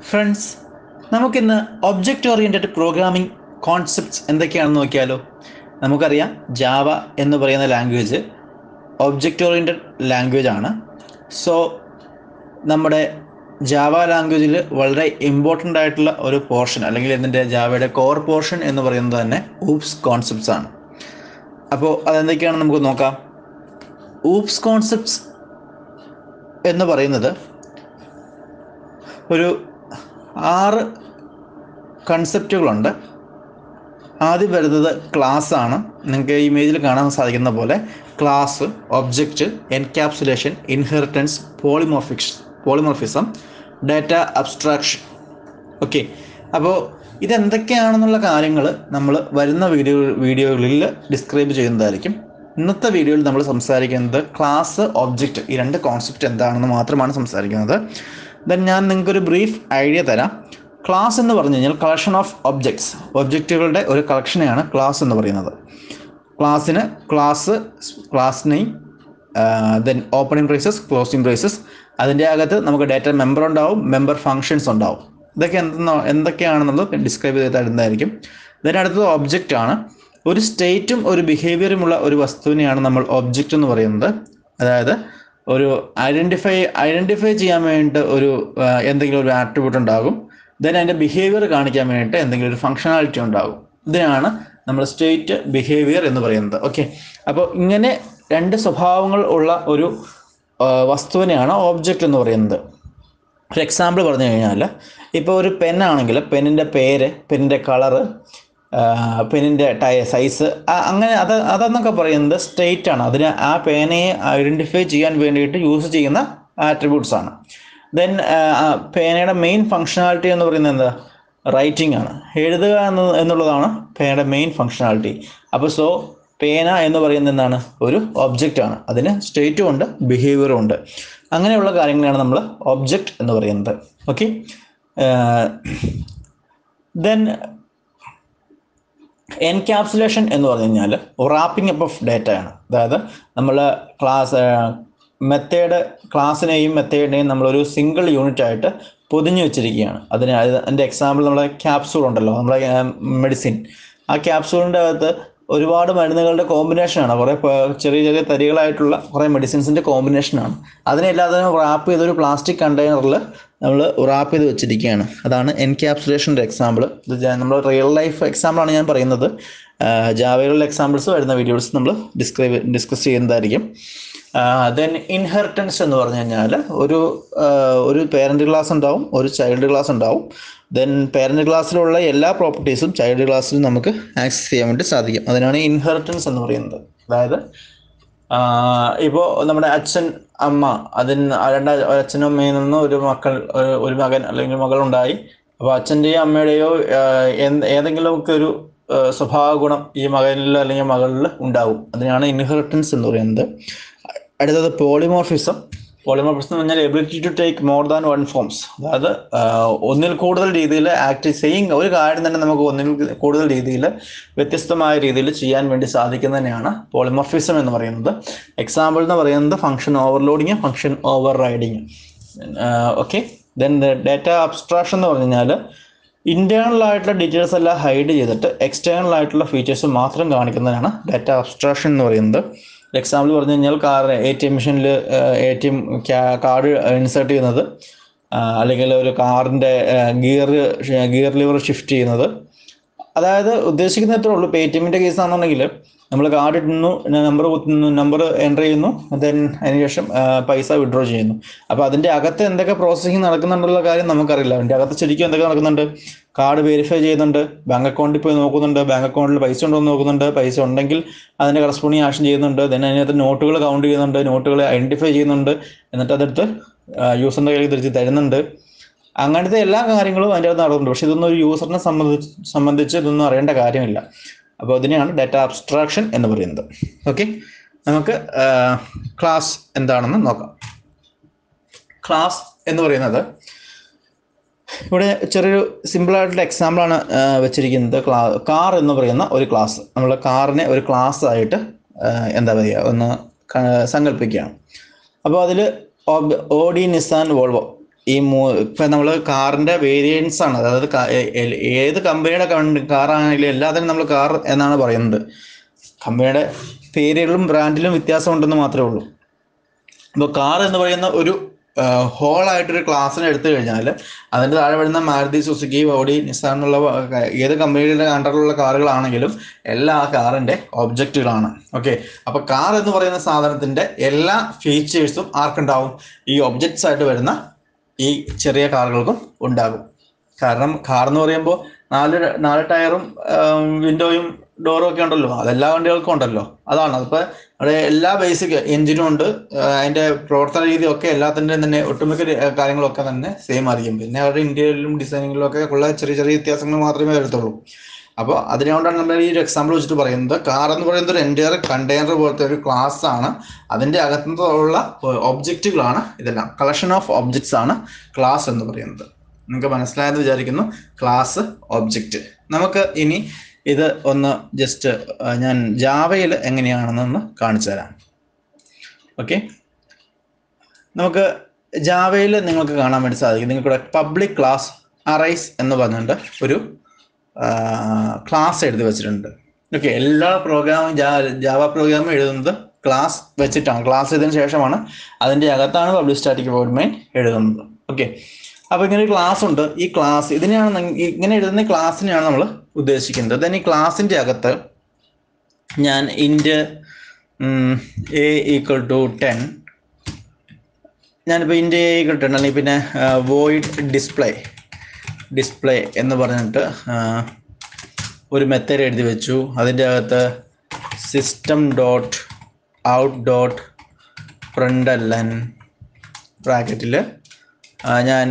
friends നമുക്കിന്ന് object oriented programming concepts എന്തൊക്കെയാണെന്ന് നോക്കിയാലോ നമുക്കറിയാം ജാവ എന്ന് പറയുന്ന ലാംഗ്വേജ് ഒബ്ജക്റ്റ് ഓറിയൻറ്റഡ് ലാംഗ്വേജ് ആണ് സോ നമ്മുടെ ജാവ ലാംഗ്വേജിൽ വളരെ ഇമ്പോർട്ടൻ്റ് ആയിട്ടുള്ള ഒരു പോർഷൻ അല്ലെങ്കിൽ ഇതിൻ്റെ ജാവയുടെ കോർ പോർഷൻ എന്ന് പറയുന്നത് തന്നെ ഊപ്സ് കോൺസെപ്റ്റ്സ് ആണ് അപ്പോൾ അതെന്തൊക്കെയാണെന്ന് നമുക്ക് നോക്കാം ഊപ്സ് കോൺസെപ്റ്റ്സ് എന്ന് പറയുന്നത് ഒരു ആറ് കൺസെപ്റ്റുകളുണ്ട് ആദ്യം വരുന്നത് ക്ലാസ് ആണ് നിങ്ങൾക്ക് ഈ ഇമേജിൽ കാണാൻ സാധിക്കുന്ന പോലെ class object encapsulation inheritance polymorphics polymorphism data abstraction okay അപ്പോൾ ഇതെന്തൊക്കെയാണെന്നുള്ള കാര്യങ്ങൾ നമ്മൾ വരുന്ന വീഡിയോ വീഡിയോകളിൽ ഡിസ്ക്രൈബ് ചെയ്യുന്നതായിരിക്കും ഇന്നത്തെ വീഡിയോയിൽ നമ്മൾ സംസാരിക്കുന്നത് ക്ലാസ് ഒബ്ജക്റ്റ് ഈ രണ്ട് കോൺസെപ്റ്റ് എന്താണെന്ന് മാത്രമാണ് സംസാരിക്കുന്നത് ദെൻ ഞാൻ നിങ്ങൾക്കൊരു ബ്രീഫ് ഐഡിയ തരാം ക്ലാസ് എന്ന് പറഞ്ഞു കഴിഞ്ഞാൽ കളക്ഷൻ ഓഫ് ഒബ്ജക്ട്സ് ഒബ്ജക്റ്റുകളുടെ ഒരു കളക്ഷനെയാണ് ക്ലാസ് എന്ന് പറയുന്നത് ക്ലാസ്സിന് class class name then opening braces closing braces അതിൻ്റെ അകത്ത് നമുക്ക് ഡാറ്റ മെമ്പർ ഉണ്ടാവും മെമ്പർ ഫങ്ഷൻസ് ഉണ്ടാവും ഇതൊക്കെ എന്തെന്നോ എന്തൊക്കെയാണെന്നുള്ളത് ഡിസ്ക്രൈബ് ചെയ്ത് തരുന്നതായിരിക്കും ദെൻ അടുത്തത് ഒബ്ജക്റ്റ് ആണ് ഒരു സ്റ്റേറ്റും ഒരു ബിഹേവിയറും ഉള്ള ഒരു വസ്തുവിനെയാണ് നമ്മൾ ഒബ്ജക്റ്റ് എന്ന് പറയുന്നത് അതായത് ഒരു ഐഡൻറ്റിഫൈ ഐഡൻറ്റിഫൈ ചെയ്യാൻ വേണ്ടിയിട്ട് ഒരു ആ, എന്തെങ്കിലും ഒരു ആട്രിബ്യൂട്ട് ഉണ്ടാകും ദെൻ അതിൻ്റെ ബിഹേവിയർ കാണിക്കാൻ വേണ്ടിയിട്ട് എന്തെങ്കിലും ഒരു ഫങ്ഷണാലിറ്റി ഉണ്ടാകും ഇതിനാണ് നമ്മൾ സ്റ്റേറ്റ് ബിഹേവിയർ എന്ന് പറയുന്നത് ഓക്കെ അപ്പോൾ ഇങ്ങനെ രണ്ട് സ്വഭാവങ്ങൾ ഉള്ള ഒരു ആ, വസ്തുവിനെയാണ് ഓബ്ജക്റ്റ് എന്ന് പറയുന്നത് ഒരു എക്സാമ്പിൾ പറഞ്ഞു കഴിഞ്ഞാൽ ഇപ്പോൾ ഒരു പെന്നാണെങ്കിൽ പെന്നിൻ്റെ പേര് പെന്നിൻ്റെ കളറ് പെന്നിൻ്റെ ടയ സൈസ് അങ്ങനെ അത് അതെന്നൊക്കെ പറയുന്നത് സ്റ്റേറ്റ് ആണ് അതിന് ആ പേനയെ ഐഡൻറ്റിഫൈ ചെയ്യാൻ വേണ്ടിയിട്ട് യൂസ് ചെയ്യുന്ന ആട്രിബ്യൂട്ട്സ് ആണ് ദെൻ പേനയുടെ മെയിൻ ഫങ്ഷണാലിറ്റി എന്ന് പറയുന്നത് എന്താ റൈറ്റിംഗ് ആണ് എഴുതുക എന്ന് എന്നുള്ളതാണ് പേനയുടെ മെയിൻ ഫങ്ഷണാലിറ്റി അപ്പോൾ സോ പേന എന്ന് പറയുന്നത് എന്താണ് ഒരു ഒബ്ജക്റ്റ് ആണ് അതിന് സ്റ്റേറ്റും ഉണ്ട് ബിഹേവിയറും ഉണ്ട് അങ്ങനെയുള്ള കാര്യങ്ങളാണ് നമ്മൾ ഒബ്ജക്റ്റ് എന്ന് പറയുന്നത് ഓക്കെ ദെൻ എൻക്യാപ്സുലേഷൻ എന്ന് പറഞ്ഞു കഴിഞ്ഞാൽ റാപ്പിംഗ് അപ്പ് ഓഫ് ഡാറ്റ ആണ് അതായത് നമ്മൾ ക്ലാസ് മെത്തേഡ് ക്ലാസ്സിനെയും മെത്തേഡിനെയും നമ്മളൊരു സിംഗിൾ യൂണിറ്റ് ആയിട്ട് പൊതിഞ്ഞു വെച്ചിരിക്കുകയാണ് അതിന് അത് അതിൻ്റെ എക്സാമ്പിൾ നമ്മുടെ ക്യാപ്സൂൾ ഉണ്ടല്ലോ നമ്മുടെ മെഡിസിൻ ആ ക്യാപ്സൂളിൻ്റെ അകത്ത് ഒരുപാട് മരുന്നുകളുടെ കോമ്പിനേഷനാണ് കുറേ പ- ചെറിയ ചെറിയ തരികളായിട്ടുള്ള കുറേ മെഡിസിൻസിൻ്റെ കോമ്പിനേഷനാണ് അതിനെല്ലാത്തിനും റാപ്പ് ചെയ്തൊരു പ്ലാസ്റ്റിക് കണ്ടെയ്നറിൽ നമ്മൾ റാപ്പ് ചെയ്ത് വെച്ചിരിക്കുകയാണ് അതാണ് എൻക്യാപ്സുലേഷൻ്റെ എക്സാമ്പിൾ ഇത് ജ- നമ്മൾ റിയൽ ലൈഫ് എക്സാമ്പിളാണ് ഞാൻ പറയുന്നത് ജാവയിലുള്ള എക്സാമ്പിൾസ് വരുന്ന വീഡിയോസ് നമ്മൾ ഡിസ്ക്രൈബ് ഡിസ്കസ് ചെയ്യുന്നതായിരിക്കും ദെൻ ഇൻഹെറിറ്റൻസ് എന്ന് പറഞ്ഞു കഴിഞ്ഞാൽ ഒരു ആ, ഒരു പേരൻറ്റ് ക്ലാസ് ഉണ്ടാവും ഒരു ചൈൽഡ് ക്ലാസ് ഉണ്ടാവും ദെൻ പേരൻറ്റ് ക്ലാസ്സിലുള്ള എല്ലാ പ്രോപ്പർട്ടീസും ചൈൽഡ് ക്ലാസ്സിൽ നമുക്ക് ആക്സസ് ചെയ്യാൻ വേണ്ടി സാധിക്കും അതിനാണ് ഇൻഹെറിറ്റൻസ് എന്ന് പറയുന്നത് അതായത് ഇപ്പോൾ നമ്മുടെ അച്ഛൻ അമ്മ അതിന് രണ്ട് അച്ഛനും അമ്മയിൽ നിന്ന് ഒരു മക്കൾ ഒരു- ഒരു മകൻ അല്ലെങ്കിൽ മകൾ ഉണ്ടായി അപ്പോൾ അച്ഛൻ്റെയോ അമ്മയുടെയോ ആഹ്, എന്ത് ഏതെങ്കിലുമൊക്കെ ഒരു ആഹ്, സ്വഭാവ ഗുണം ഈ മകനിൽ അല്ലെങ്കിൽ മകളിൽ ഉണ്ടാവും അതിനാണ് ഇൻഹെറിറ്റൻസ് എന്ന് പറയുന്നത് അടുത്തത് പോളിമോർഫിസം പോളിമോർഫിസം എന്ന് പറഞ്ഞാൽ ability to take more than one forms അതായത് ആഹ്, ഒന്നിൽ കൂടുതൽ രീതിയിൽ ആക്ട് സെയിം ഒരു കാര്യം തന്നെ നമുക്ക് ഒന്നിൽ കൂടുതൽ രീതിയിൽ വ്യത്യസ്തമായ രീതിയിൽ ചെയ്യാൻ വേണ്ടി സാധിക്കുന്നതിനെയാണ് പോളിമോർഫിസം എന്ന് പറയുന്നത് എക്സാമ്പിൾ എന്ന് പറയുന്നത് function overloading function overriding okay then data abstraction എന്ന് പറഞ്ഞു കഴിഞ്ഞാൽ ഇന്റേണൽ ആയിട്ടുള്ള ഡീറ്റെയിൽസ് എല്ലാം ഹൈഡ് ചെയ്തിട്ട് എക്സ്റ്റേണൽ ആയിട്ടുള്ള ഫീച്ചേഴ്സ് മാത്രം കാണിക്കുന്നതിനാണ് ഡാറ്റ അബ്സ്ട്രാക്ഷൻ എന്ന് പറയുന്നത് എക്സാമ്പിൾ പറഞ്ഞു കഴിഞ്ഞാൽ കാർ എ ടി എം മെഷീനിൽ A T M card insert ചെയ്യുന്നത് ആ, അല്ലെങ്കിൽ ഒരു കാറിൻ്റെ ഗിയർ ഗിയർ ലിവർ ഷിഫ്റ്റ് ചെയ്യുന്നത് അതായത് ഉദ്ദേശിക്കുന്ന അത്രേ ഉള്ളൂ പേ ടി എമ്മിൻ്റെ കേസ് ആണെന്നുണ്ടെങ്കിൽ നമ്മൾ കാർഡ് ഇടുന്നു നമ്പർ കുത്തുന്നു നമ്പർ എൻ്റർ ചെയ്യുന്നു ദെൻ അതിനുശേഷം ആ, പൈസ വിഡ്രോ ചെയ്യുന്നു അപ്പോൾ അതിൻ്റെ അകത്ത് എന്തൊക്കെ പ്രോസസ്സിങ് നടക്കുന്നുണ്ടുള്ള കാര്യം നമുക്കറിയില്ല അതിൻ്റെ അകത്ത് ശരിക്കും എന്തൊക്കെ നടക്കുന്നുണ്ട് കാർഡ് വെരിഫൈ ചെയ്യുന്നുണ്ട് ബാങ്ക് അക്കൗണ്ടിൽ പോയി നോക്കുന്നുണ്ട് ബാങ്ക് അക്കൗണ്ടിൽ പൈസ ഉണ്ടോ എന്ന് നോക്കുന്നുണ്ട് പൈസ ഉണ്ടെങ്കിൽ അതിൻ്റെ കറസ്പോണ്ടിങ് ആക്ഷൻ ചെയ്യുന്നുണ്ട് ദെൻ അതിനകത്ത് നോട്ടുകൾ കൗണ്ട് ചെയ്യുന്നുണ്ട് നോട്ടുകൾ ഐഡൻറ്റിഫൈ ചെയ്യുന്നുണ്ട് എന്നിട്ട് അതെടുത്ത് യൂസറിൻ്റെ കയ്യിൽ തിരിച്ച് തരുന്നുണ്ട് അങ്ങനത്തെ എല്ലാ കാര്യങ്ങളും അതിൻ്റെ അകത്ത് നടക്കുന്നുണ്ട് പക്ഷെ ഇതൊന്നും ഒരു യൂസറിനെ സംബന്ധിച്ച് സംബന്ധിച്ച് ഇതൊന്നും അറിയേണ്ട കാര്യമില്ല അപ്പോൾ അതിനെയാണ് ഡാറ്റ അബ്സ്ട്രാക്ഷൻ എന്ന് പറയുന്നത് ഓക്കെ നമുക്ക് ക്ലാസ് എന്താണെന്ന് നോക്കാം ക്ലാസ് എന്ന് പറയുന്നത് ഇവിടെ ചെറിയൊരു സിമ്പിൾ ആയിട്ടുള്ള എക്സാമ്പിളാണ് വെച്ചിരിക്കുന്നത് ക്ലാ കാർ എന്ന് പറയുന്ന ഒരു ക്ലാസ് നമ്മൾ കാറിനെ ഒരു ക്ലാസ് ആയിട്ട് ആ, എന്താ പറയുക ഒന്ന് ക- സങ്കല്പിക്കുകയാണ് അപ്പോൾ അതിൽ ഓഡി നിസാൻ വോൾവോ ഈ മൂ ഇപ്പം നമ്മൾ കാറിൻ്റെ വേരിയൻസ് ആണ് അതായത് കാ- ഏ- ഏ- ഏത് കമ്പനിയുടെ കാറാണെങ്കിലും എല്ലാത്തിനും നമ്മൾ കാർ എന്നാണ് പറയുന്നത് കമ്പനിയുടെ പേരുകളും ബ്രാൻഡിലും വ്യത്യാസം ഉണ്ടെന്ന് മാത്രമേ ഉള്ളൂ ഇപ്പോൾ കാർ എന്ന് പറയുന്ന ഒരു ഹോൾ ആയിട്ടൊരു ക്ലാസ്സിനെ എടുത്തു കഴിഞ്ഞാൽ അതിൻ്റെ താഴെ വരുന്ന മാരുതി സുസുക്കി ഓഡി നിസാൻ എന്നുള്ള വ- ഏത് കമ്പനിയുടെ അണ്ടറിലുള്ള കാറുകളാണെങ്കിലും എല്ലാ ആ കാറിൻ്റെ ഒബ്ജക്റ്റുകളാണ് ഓക്കെ അപ്പോൾ കാർ എന്ന് പറയുന്ന സാധനത്തിൻ്റെ എല്ലാ ഫീച്ചേഴ്സും ആർക്കുണ്ടാവും ഈ ഒബ്ജക്ട്സ് ആയിട്ട് വരുന്ന ഈ ചെറിയ കാറുകൾക്കും ഉണ്ടാകും കാരണം കാർ എന്ന് പറയുമ്പോൾ നാല് ര- നാല് ടയറും വിൻഡോയും ഡോറും ഒക്കെ ഉണ്ടല്ലോ അതെല്ലാ വണ്ടികൾക്കും ഉണ്ടല്ലോ അതാണ് അതിപ്പോൾ അവിടെ എല്ലാ ബേസിക് എഞ്ചിനും ഉണ്ട് ആ, അതിന്റെ പ്രവർത്തന രീതി ഒക്കെ എല്ലാത്തിൻ്റെയും തന്നെ ഒട്ടുമിക്ക രി- കാര്യങ്ങളൊക്കെ തന്നെ സെയിം ആയിരിക്കും പിന്നെ അവരുടെ ഇന്ത്യയിലും ഡിസൈനിങ്ങിലും ഒക്കെ ഉള്ള ചെറിയ ചെറിയ വ്യത്യാസങ്ങൾ മാത്രമേ വരത്തുള്ളൂ അപ്പോൾ അതിനുകൊണ്ടാണ് നമ്മൾ ഈ ഒരു എക്സാമ്പിൾ വെച്ചിട്ട് പറയുന്നത് കാർ എന്ന് പറയുന്നത് ഒരു എൻറ്റയർ കണ്ടെയ്നർ പോലത്തെ ഒരു ക്ലാസ് ആണ് അതിന്റെ അകത്തുള്ള ഒബ്ജക്റ്റുകളാണ് ഇതെല്ലാം കളക്ഷൻ ഓഫ് ഒബ്ജക്ട്സ് ആണ് ക്ലാസ് എന്ന് പറയുന്നത് നിങ്ങൾക്ക് മനസ്സിലായെന്ന് വിചാരിക്കുന്നു ക്ലാസ് ഒബ്ജക്റ്റ് നമുക്ക് ഇനി ഇത് ഒന്ന് ജസ്റ്റ് ഞാൻ ജാവയിൽ എങ്ങനെയാണെന്നൊന്ന് കാണിച്ചു തരാം ഓക്കെ നമുക്ക് ജാവയിൽ നിങ്ങൾക്ക് കാണാൻ വേണ്ടി സാധിക്കും നിങ്ങൾക്കിവിടെ പബ്ലിക് ക്ലാസ് അറൈസ് എന്ന് പറഞ്ഞിട്ട് ഒരു ക്ലാസ് എഴുതി വെച്ചിട്ടുണ്ട് ഓക്കെ എല്ലാ പ്രോഗ്രാമും ജാവ പ്രോഗ്രാമും എഴുതുന്നത് ക്ലാസ് വെച്ചിട്ടാണ് ക്ലാസ് ചെയ്തതിന് ശേഷമാണ് അതിൻ്റെ അകത്താണ് പബ്ലിക് സ്റ്റാറ്റിക് വോയിഡ് മെയിൻ എഴുതുന്നത് ഓക്കെ അപ്പോൾ ഇങ്ങനെ ഒരു ക്ലാസ് ഉണ്ട് ഈ ക്ലാസ് ഇതിനെയാണ് നിങ്ങ- ഇങ്ങനെ എഴുതുന്ന ക്ലാസ്സിനെയാണ് നമ്മൾ ഉദ്ദേശിക്കുന്നത് ദെൻ ഈ ക്ലാസ്സിൻ്റെ അകത്ത് ഞാൻ int a equal to ten ഞാനിപ്പോൾ ഇൻറ്റ് എ ഈക്വൽ ടെൻ അല്ലെങ്കിൽ പിന്നെ വോയിഡ് ഡിസ്പ്ലേ ഡിസ്പ്ലേ എന്ന് പറഞ്ഞിട്ട് ആ, ഒരു മെത്തേഡ് എഴുതി വെച്ചു അതിൻ്റെ അകത്ത് system dot out dot println ബ്രാക്കറ്റിൽ ഞാൻ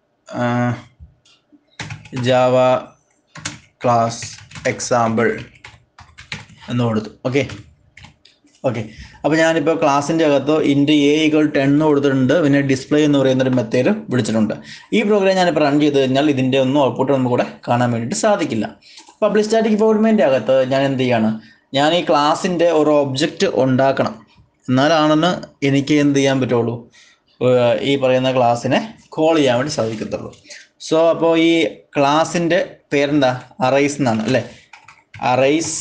ജാവ ക്ലാസ് എക്സാമ്പിൾ എന്ന് കൊടുത്തു ഓക്കെ ഓക്കെ അപ്പോൾ ഞാനിപ്പോൾ ക്ലാസ്സിൻ്റെ അകത്ത് ഇൻറ്റ് എ ഈക്വൽ ടെൻ എന്ന് കൊടുത്തിട്ടുണ്ട് പിന്നെ ഡിസ്പ്ലേ എന്ന് പറയുന്ന ഒരു മെത്തേഡ് വിളിച്ചിട്ടുണ്ട് ഈ പ്രോഗ്രാം ഞാനിപ്പോൾ റൺ ചെയ്ത് കഴിഞ്ഞാൽ ഇതിൻ്റെ ഒന്നും ഔട്ട്പുട്ട് നമുക്ക് കൂടെ കാണാൻ വേണ്ടിയിട്ട് സാധിക്കില്ല പബ്ലിക് സ്റ്റാറ്റിക് ഫോർമെൻ്റെ അകത്ത് ഞാൻ എന്ത് ചെയ്യാണ് ഞാൻ ഈ ക്ലാസ്സിൻ്റെ ഒരു ഒബ്ജക്റ്റ് ഉണ്ടാക്കണം എന്നാലാണെന്ന് എനിക്ക് എന്ത് ചെയ്യാൻ പറ്റുള്ളൂ ഏർ ഈ പറയുന്ന ക്ലാസ്സിനെ കോൾ ചെയ്യാൻ വേണ്ടി സാധിക്കത്തുള്ളൂ സോ അപ്പോൾ ഈ ക്ലാസ്സിൻ്റെ പേരെന്താ അറൈസ് എന്നാണ് അല്ലേ arrays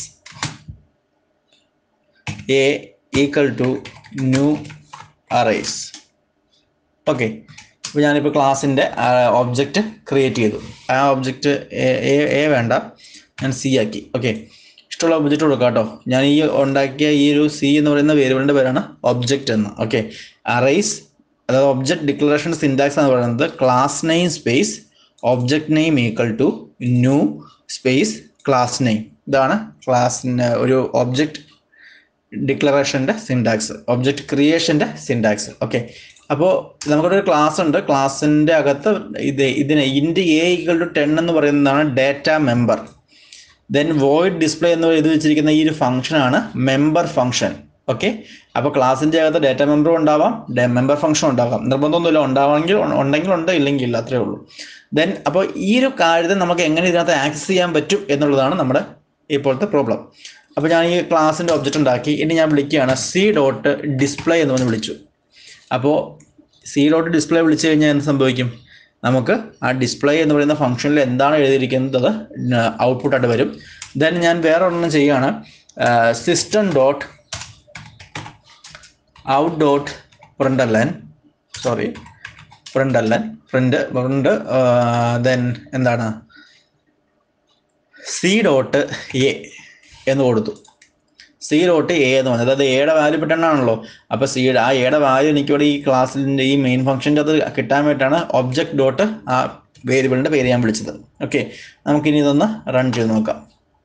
a equal to new arrays okay അപ്പോൾ ഞാനിപ്പോൾ ക്ലാസ്സിൻ്റെ ഒബ്ജക്റ്റ് ക്രിയേറ്റ് ചെയ്തു ആ ഒബ്ജക്റ്റ് എ വേണ്ട ഞാൻ സി ആക്കി ഓക്കെ ഇഷ്ടമുള്ള ഒബ്ജക്റ്റ് കൊടുക്കാം കേട്ടോ ഞാൻ ഈ ഉണ്ടാക്കിയ ഈ ഒരു സി എന്ന് പറയുന്ന വേരിയബിളിൻ്റെ പേരാണ് ഒബ്ജക്റ്റ് എന്ന് ഓക്കെ അറൈസ് അതായത് ഒബ്ജക്റ്റ് ഡിക്ലറേഷൻ സിൻടാക്സ് എന്ന് പറയുന്നത് class name space object name equal to new space class name ഇതാണ് ക്ലാസ്സിൻ്റെ ഒരു ഒബ്ജക്റ്റ് ഡിക്ലറേഷൻ്റെ സിൻടാക്സ് ഒബ്ജക്റ്റ് ക്രിയേഷൻ്റെ സിൻടാക്സ് ഓക്കെ അപ്പോൾ നമുക്കൊരു ക്ലാസ് ഉണ്ട് ക്ലാസ്സിൻ്റെ അകത്ത് ഇത് ഇതിന് int a equal to ten എന്ന് പറയുന്നതാണ് data member then void display എന്ന് എഴുതി വെച്ചിരിക്കുന്ന ഈ ഒരു ഫംഗ്ഷനാണ് മെമ്പർ ഫംഗ്ഷൻ ഓക്കെ അപ്പോൾ ക്ലാസ്സിൻ്റെ അകത്ത് ഡേറ്റ മെമ്പറും ഉണ്ടാവാം മെമ്പർ ഫംഗ്ഷൻ ഉണ്ടാവാം നിർബന്ധമൊന്നുമില്ല ഉണ്ടാവാമെങ്കിൽ ഉ- ഉണ്ടെങ്കിൽ ഉണ്ട് ഇല്ലെങ്കിൽ ഇല്ല അത്രേ ഉള്ളൂ ദെൻ അപ്പോൾ ഈ ഒരു കാര്യത്തെ നമുക്ക് എങ്ങനെ ഇതിനകത്ത് ആക്സസ് ചെയ്യാൻ പറ്റും എന്നുള്ളതാണ് നമ്മുടെ ഇപ്പോഴത്തെ പ്രോബ്ലം അപ്പോൾ ഞാൻ ഈ ക്ലാസ്സിൻ്റെ ഒബ്ജക്റ്റ് ഉണ്ടാക്കി ഇനി ഞാൻ വിളിക്കുകയാണ് സി ഡോട്ട് ഡിസ്പ്ലേ എന്ന് പറഞ്ഞ് വിളിച്ചു അപ്പോൾ സി ഡോട്ട് ഡിസ്പ്ലേ വിളിച്ചു കഴിഞ്ഞാൽ എന്ത് സംഭവിക്കും നമുക്ക് ആ ഡിസ്പ്ലേ എന്ന് പറയുന്ന ഫംഗ്ഷനിൽ എന്താണ് എഴുതിയിരിക്കുന്നത് അത് ഔട്ട്പുട്ടായിട്ട് വരും ദെൻ ഞാൻ വേറെ ഒരെണ്ണം ചെയ്യുകയാണ് system dot out dot println sorry println print print then എന്താണ് സി ഡോട്ട് എ എന്ന് കൊടുത്തു സി ഡോട്ട് എ എന്ന് പറഞ്ഞത് അതായത് എയുടെ വാല്യൂ പെട്ടെന്നാണല്ലോ അപ്പോൾ സി ആ എയുടെ വാല്യൂ എനിക്കിവിടെ ഈ ക്ലാസ്സിൻ്റെ ഈ മെയിൻ ഫംഗ്ഷൻ്റെ അത് കിട്ടാൻ വേണ്ടിയിട്ടാണ് ഒബ്ജക്റ്റ് ഡോട്ട് ആ വേരിയബിളിൻ്റെ പേര് ഞാൻ വിളിച്ചത് ഓക്കെ നമുക്കിനി ഇതൊന്ന് റൺ ചെയ്ത് നോക്കാം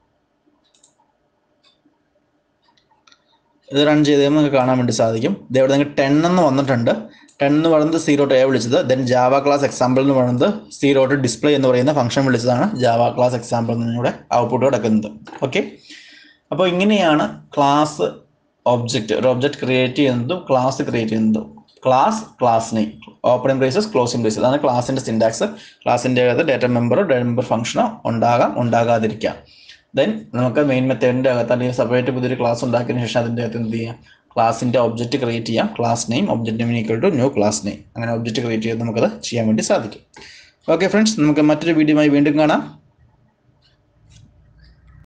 ഇത് റൺ ചെയ്ത് കഴിയുമ്പോൾ നിങ്ങൾക്ക് കാണാൻ വേണ്ടി സാധിക്കും ഇതേവിടെ നിങ്ങൾക്ക് ടെൻ എന്ന് വന്നിട്ടുണ്ട് ടെൻ എന്ന് പറയുന്നത് സീറോ എ വിളിച്ചത് ദെൻ ജാവ ക്ലാസ് എക്സാമ്പിൾ എന്ന് പറയുന്നത് സീറോ ടു ഡിസ്പ്ലേ എന്ന് പറയുന്ന ഫംഗ്ഷൻ വിളിച്ചതാണ് ജാവ ക്ലാസ് എക്സാമ്പിൾ എന്നിവിടെ ഔട്ട്പുട്ട് കിടക്കുന്നത് ഓക്കെ അപ്പോൾ ഇങ്ങനെയാണ് ക്ലാസ് ഒബ്ജക്റ്റ് ഒരു ഒബ്ജക്റ്റ് ക്രിയേറ്റ് ചെയ്യുന്നതും ക്ലാസ് ക്രിയേറ്റ് ചെയ്യുന്നതും class class name opening braces closing braces അതാണ് ക്ലാസിൻ്റെ സിൻടാക്സ് ക്ലാസിൻ്റെ അകത്ത് ഡേറ്റ മെമ്പറോ ഡേറ്റ മെമ്പർ ഫംഗ്ഷനോ ഉണ്ടാകാം ഉണ്ടാകാതിരിക്കാം ദെൻ നമുക്ക് മെയിൻ മെത്തേഡിൻ്റെ അകത്ത് അല്ലെങ്കിൽ സെപ്പറേറ്റ് പുതിയൊരു ക്ലാസ് ഉണ്ടാക്കിയതിന് ശേഷം അതിൻ്റെ അകത്ത് എന്ത് ചെയ്യാം ക്ലാസിൻ്റെ ഒബ്ജക്റ്റ് ക്രിയേറ്റ് ചെയ്യാം class name object name equal to new class name അങ്ങനെ ഒബ്ജക്റ്റ് ക്രിയേറ്റ് ചെയ്ത് നമുക്കത് ചെയ്യാൻ വേണ്ടി സാധിക്കും ഓക്കെ ഫ്രണ്ട്സ് നമുക്ക് മറ്റൊരു വീഡിയോയുമായി വീണ്ടും കാണാം